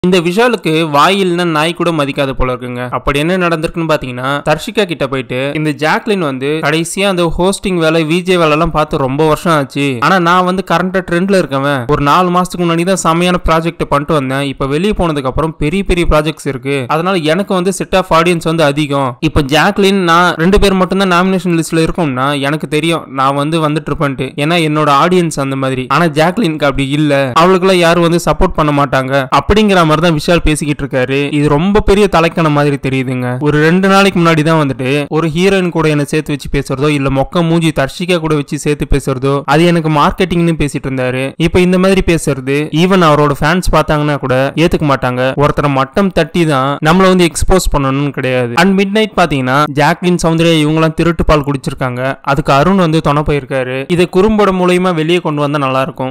இந்த விஷாலுக்கு வாயில்னா நாய் கூட மதிக்காத போல இருக்குங்க அப்படி என்ன நடந்திருக்குன்னு பாத்தீங்கன்னா தர்ஷிகா கிட்ட போயிட்டு இந்த ஜாக்லின் வந்து கடைசியா அந்த ஹோஸ்டிங் வேலை விஜே வேலை எல்லாம் பார்த்து ரொம்ப வருஷம் ஆச்சு ஆனா நான் வந்து கரண்டா ட்ரெண்ட்ல இருக்கவன் ஒரு நாலு மாசத்துக்கு முன்னாடி தான் செமையான ப்ராஜெக்ட் பண்ணிட்டு வந்தேன் இப்ப வெளியே போனதுக்கு அப்புறம் பெரிய பெரிய ப்ராஜெக்ட்ஸ் இருக்கு அதனால எனக்கு வந்து செட் ஆஃப் ஆடியன்ஸ் வந்து அதிகம் இப்ப ஜாக்லின் நான் ரெண்டு பேர் மட்டும் தான் நாமினேஷன் லிஸ்ட்ல இருக்கோம்னா எனக்கு தெரியும் நான் வந்து வந்துட்டு இருப்பேன்ட்டு ஏன்னா என்னோட ஆடியன்ஸ் அந்த மாதிரி ஆனா ஜாக்லினுக்கு அப்படி இல்ல அவளுக்குலாம் யாரும் வந்து சப்போர்ட் பண்ண மாட்டாங்க அப்படிங்கிற மாதிரி தான் விஷால் பேசிக்கிட்டு இருக்காரு இது ரொம்ப பெரிய தலைக்கான மாதிரி தெரியுதுங்க ஒரு ரெண்டு நாளைக்கு முன்னாடி தான் வந்துட்டு ஒரு ஹீரோயின் கூட என்ன சேர்த்து வச்சு பேசுறதோ இல்ல மொக்க மூஞ்சி தர்ஷிகா கூட வச்சு சேர்த்து பேசுறதோ அது எனக்கு மார்க்கெட்டிங்னு பேசிட்டு இருந்தாரு இப்போ இந்த மாதிரி பேசுறது ஈவன் அவரோட ஃபேன்ஸ் பார்த்தாங்கன்னா கூட ஏத்துக்க மாட்டாங்க ஒருத்தரை மட்டம் தட்டி தான் நம்மள வந்து எக்ஸ்போஸ் பண்ணணும்னு கிடையாது அண்ட் மிட் நைட் பாத்தீங்கன்னா ஜாக்லின் சௌந்தர்யா இவங்கலாம் திருட்டு பால் குடிச்சிருக்காங்க அதுக்கு அருண் வந்து துணை போயிருக்காரு இதை குறும்படம் மூலியமா வெளியே கொண்டு வந்தா நல்லா இருக்கும்